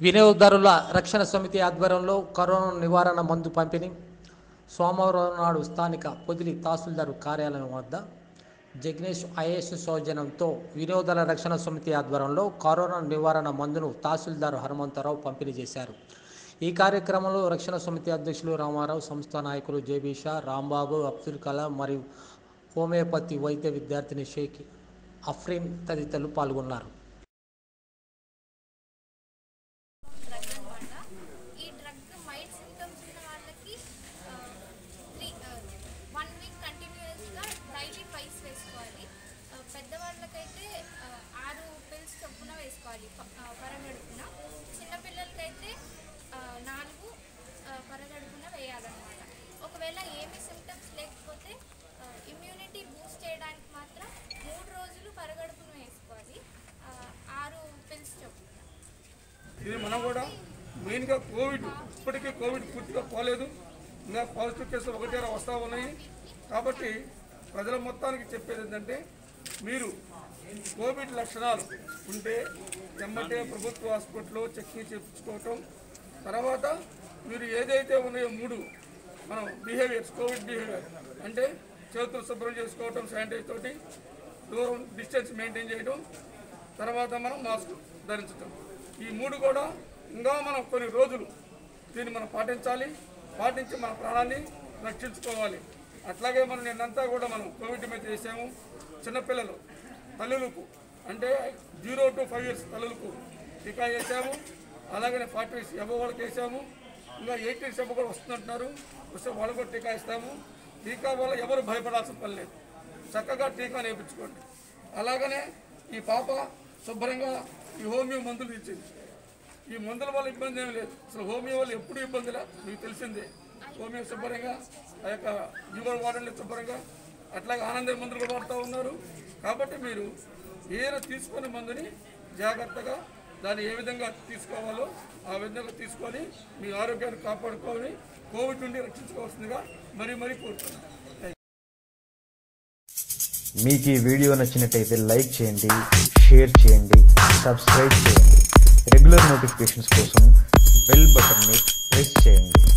వినియోగదారుల రక్షణ సమితి ఆధ్వర్యంలో కరోనా నివారణ మందు పంపిణీ సోమవారం నాడు స్థానిక పొదిలి తహసీల్దార్ కార్యాలయం వద్ద జగ్నేష్ ఐఏఎస్ సౌజన్యంతో వినియోగదారుల రక్షణ సమితి ఆధ్వర్యంలో కరోనా నివారణ మందును తహసీల్దార్ హనుమంతరావు పంపిణీ చేశారు ఈ కార్యక్రమంలో రక్షణ సమితి అధ్యక్షులు రామారావు సంస్థ నాయకులు జేబీ షా రాంబాబు అబ్దుల్ కలాం మరియు హోమియోపతి వైద్య విద్యార్థిని షేక్ అఫ్రీన్ తదితరులు పాల్గొన్నారు డ్రగ్ అనమాట ఈ డ్రగ్ మైల్డ్ సిమ్టమ్స్ ఉన్న వాళ్ళకి త్రీ వన్ వీక్ కంటిన్యూస్గా డైలీ ట్వైస్ వేసుకోవాలి ఆ, పెద్దవాళ్ళకైతే ఆ, ఆరు పిల్స్ చొప్పున వేసుకోవాలి ప- ఆ, పరగడుపున చిన్నపిల్లలకైతే ఆ, నాలుగు ఆ, పరగడుపున వేయాలన్నమాట ఒకవేళ ఏమి సిమ్టమ్స్ లేకపోతే ఇమ్యూనిటీ బూస్ట్ చేయడానికి మాత్రం మూడు రోజులు పరగడుపున వేసుకోవాలి ఆ, ఆరు పిల్స్ చొప్పున ఇది మనం కూడా మెయిన్గా కోవిడ్ ఇప్పటికీ కోవిడ్ పూర్తిగా పోలేదు ఇంకా పాజిటివ్ కేసులు ఒకటే వస్తూ ఉన్నాయి కాబట్టి ప్రజల మొత్తానికి చెప్పేది ఏంటంటే మీరు కోవిడ్ లక్షణాలు ఉంటే ఎమ్మటే ప్రభుత్వ హాస్పిటల్లో చెక్కింగ్ చేయించుకోవటం తర్వాత మీరు ఏదైతే ఉన్నాయో మూడు మనం బిహేవియర్స్ కోవిడ్ బిహేవియర్ అంటే చేతులు శుభ్రం చేసుకోవటం శానిటైజ్ తోటి దూరం డిస్టెన్స్ మెయింటైన్ చేయడం తర్వాత మనం మాస్క్ ధరించటం ఈ మూడు కూడా ఇంకా మనం కొన్ని రోజులు దీన్ని మనం పాటించాలి పాటించి మన ప్రాణాన్ని రక్షించుకోవాలి అట్లాగే మనం నిన్నంతా కూడా మనం కోవిడ్ మీద చేసాము చిన్నపిల్లలు తల్లులకు అంటే జీరో టు ఫైవ్ ఇయర్స్ తల్లులకు టీకా వేసాము అలాగనే ఫార్టీ ఇయర్స్ ఎబో వాళ్ళకి వేసాము ఇంకా ఎయిటీ ఇయర్స్ ఎబో కూడా వస్తుందంటున్నారు వస్తే వాళ్ళకు కూడా టీకా ఇస్తాము టీకా వల్ల ఎవరు భయపడాల్సిన పని లేదు చక్కగా టీకా నేర్పించుకోండి అలాగనే ఈ పాప శుభ్రంగా ఈ హోమియో మందులు ఇచ్చింది ఈ మందుల వల్ల ఇబ్బంది ఏమి లేదు అసలు హోమియో వల్ల ఎప్పుడు ఇబ్బంది లేదు మీకు తెలిసిందే హోమియో శుభ్రంగా ఆ యొక్క జీవన వాడండి శుభ్రంగా అట్లాగే ఆనంద మందులు కూడా వాడుతూ ఉన్నారు కాబట్టి మీరు ఏదైనా తీసుకునే మందుని జాగ్రత్తగా దాన్ని ఏ విధంగా తీసుకోవాలో ఆ విధంగా తీసుకొని మీ ఆరోగ్యాన్ని కాపాడుకొని కోవిడ్ నుండి రక్షించుకోవాల్సిందిగా మరీ మరీ కోరుతున్నాను మీకు ఈ వీడియో నచ్చినట్టయితే లైక్ చేయండి షేర్ చేయండి సబ్స్క్రైబ్ చేయండి రెగ్యులర్ నోటిఫికేషన్స్ కోసం బెల్ బటన్ని ప్రెస్ చేయండి